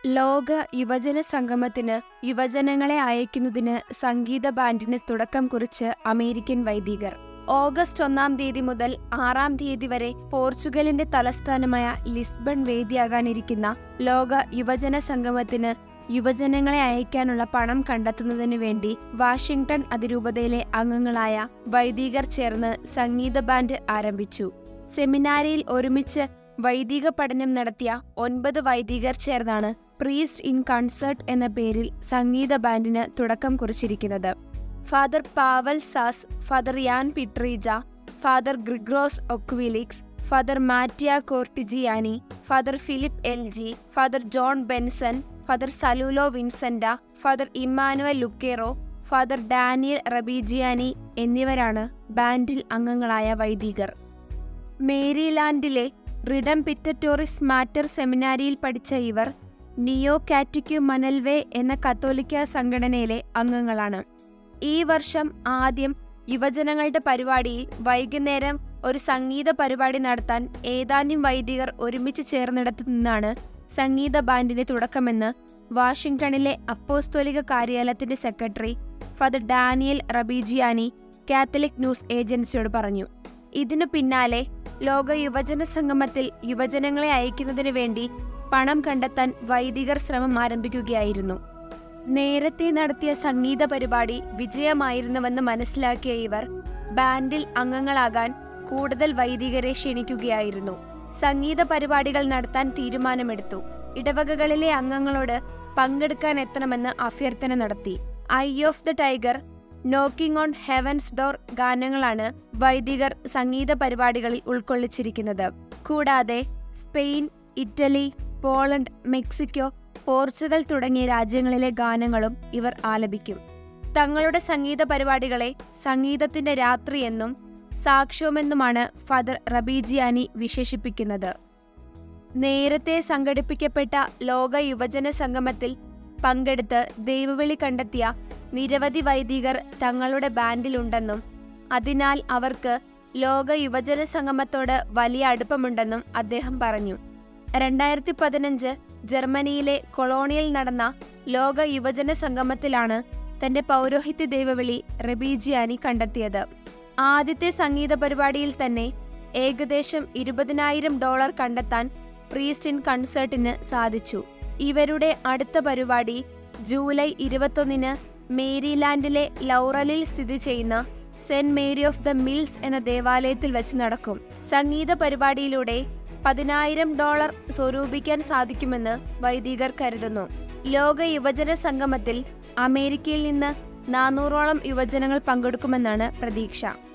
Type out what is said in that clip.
ലോക യുവജന സംഗമത്തിന് യുവജനങ്ങളെ അയക്കുന്നതിന് സംഗീത ബാൻഡിന് തുടക്കം കുറിച്ച് അമേരിക്കൻ വൈദികർ ഓഗസ്റ്റ് ഒന്നാം തീയതി മുതൽ ആറാം തീയതി വരെ പോർച്ചുഗലിന്റെ തലസ്ഥാനമായ ലിസ്ബൺ വേദിയാകാനിരിക്കുന്ന ലോക യുവജന സംഗമത്തിന് യുവജനങ്ങളെ അയക്കാനുള്ള പണം കണ്ടെത്തുന്നതിനു വേണ്ടി വാഷിംഗ്ടൺ അതിരൂപതയിലെ അംഗങ്ങളായ വൈദികർ ചേർന്ന് സംഗീത ബാൻഡ് ആരംഭിച്ചു സെമിനാരിയിൽ ഒരുമിച്ച് വൈദിക പഠനം നടത്തിയ ഒൻപത് വൈദികർ ചേർന്നാണ് പ്രീസ്റ്റ് ഇൻ കൺസേർട്ട് എന്ന പേരിൽ സംഗീത ബാൻഡിന് തുടക്കം കുറിച്ചിരിക്കുന്നത് ഫാദർ പാവൽ സാസ് ഫാദർ യാൻ പിട്രീജ ഫാദർ ഗ്രിഗ്രോസ് ഒക്വിലിക്സ് ഫാദർ മാറ്റിയ കോർട്ടിജിയാനി father Philip L G father John Benson father സലൂലോ വിൻസെന്റ ഫാദർ ഇമ്മാനുവൽ ലുക്കേറോ ഫാദർ ഡാനിയൽ റബീജിയാനി എന്നിവരാണ് ബാൻഡിൽ അംഗങ്ങളായ വൈദികർ മേരിലാൻഡിലെ റിഡം പിറ്ററ്റോറിസ് മാറ്റർ സെമിനാരിയിൽ പഠിച്ച ഇവർ നിയോ കാറ്റിക്യു മനൽവേ എന്ന കത്തോലിക്ക സംഘടനയിലെ അംഗങ്ങളാണ് ഈ വർഷം ആദ്യം യുവജനങ്ങളുടെ പരിപാടിയിൽ വൈകുന്നേരം ഒരു സംഗീത പരിപാടി നടത്താൻ ഏതാനും വൈദികർ ഒരുമിച്ച് ചേർന്നിടത്തു നിന്നാണ് സംഗീത ബാൻഡിന്റെ തുടക്കമെന്ന് വാഷിംഗ്ടണിലെ അപ്പോസ്തോലിക കാര്യാലയത്തിന്റെ സെക്രട്ടറി ഫാദർ ഡാനിയൽ റബീജിയാനി കാത്തലിക് ന്യൂസ് ഏജൻസിയോട് പറഞ്ഞു ഇതിനു പിന്നാലെ ലോക യുവജന സംഗമത്തിൽ യുവജനങ്ങളെ അയക്കുന്നതിനു വേണ്ടി പണം കണ്ടെത്താൻ വൈദികർ ശ്രമം ആരംഭിക്കുകയായിരുന്നു നേരത്തെ നടത്തിയ സംഗീത പരിപാടി വിജയമായിരുന്നുവെന്ന് മനസ്സിലാക്കിയ ഇവർ ബാൻഡിൽ അംഗങ്ങളാകാൻ കൂടുതൽ വൈദികരെ ക്ഷണിക്കുകയായിരുന്നു സംഗീത പരിപാടികൾ നടത്താൻ തീരുമാനമെടുത്തു ഇടവകകളിലെ അംഗങ്ങളോട് പങ്കെടുക്കാൻ എത്തണമെന്ന് അഭ്യർത്ഥന നടത്തി eye of the tiger knocking on heaven's door ഗാനങ്ങളാണ് വൈദികർ സംഗീത പരിപാടികളിൽ ഉൾക്കൊള്ളിച്ചിരിക്കുന്നത് കൂടാതെ Spain Italy Poland Mexico Portugal തുടങ്ങിയ രാജ്യങ്ങളിലെ ഗാനങ്ങളും ഇവർ ആലപിക്കും തങ്ങളുടെ സംഗീത പരിപാടികളെ സംഗീതത്തിന്റെ രാത്രി എന്നും സാക്ഷ്യമെന്നുമാണ് ഫാദർ റബീജിയാനി വിശേഷിപ്പിക്കുന്നത് നേരത്തെ സംഘടിപ്പിക്കപ്പെട്ട ലോക യുവജന സംഗമത്തിൽ പങ്കെടുത്ത് ദൈവവിളി കണ്ടെത്തിയ നിരവധി വൈദികർ തങ്ങളുടെ ബാൻഡിലുണ്ടെന്നും അതിനാൽ അവർക്ക് ലോക യുവജന സംഗമത്തോട് വലിയ അടുപ്പമുണ്ടെന്നും അദ്ദേഹം പറഞ്ഞു രണ്ടായിരത്തി പതിനഞ്ച് ജർമ്മനിയിലെ കൊളോണിയിൽ നടന്ന ലോക യുവജന സംഗമത്തിലാണ് തന്റെ പൗരോഹിത്യ ദൈവവിളി റബീജിയാനി കണ്ടെത്തിയത് ആദ്യത്തെ സംഗീത പരിപാടിയിൽ തന്നെ ഏകദേശം ഇരുപതിനായിരം ഡോളർ കണ്ടെത്താൻ പ്രീസ്റ്റ് ഇൻ കൺസേർട്ടിന് സാധിച്ചു ഇവരുടെ അടുത്ത പരിപാടി ജൂലൈ ഇരുപത്തൊന്നിന് മേരിലാൻഡിലെ ലൗറലിൽ സ്ഥിതി ചെയ്യുന്ന Saint Mary of the Mills എന്ന ദേവാലയത്തിൽ വെച്ച് നടക്കും സംഗീത പരിപാടിയിലൂടെ പതിനായിരം ഡോളർ സ്വരൂപിക്കാൻ സാധിക്കുമെന്ന് വൈദികർ കരുതുന്നു ലോക യുവജന സംഗമത്തിൽ അമേരിക്കയിൽ നിന്ന് നാനൂറോളം യുവജനങ്ങൾ പങ്കെടുക്കുമെന്നാണ് പ്രതീക്ഷ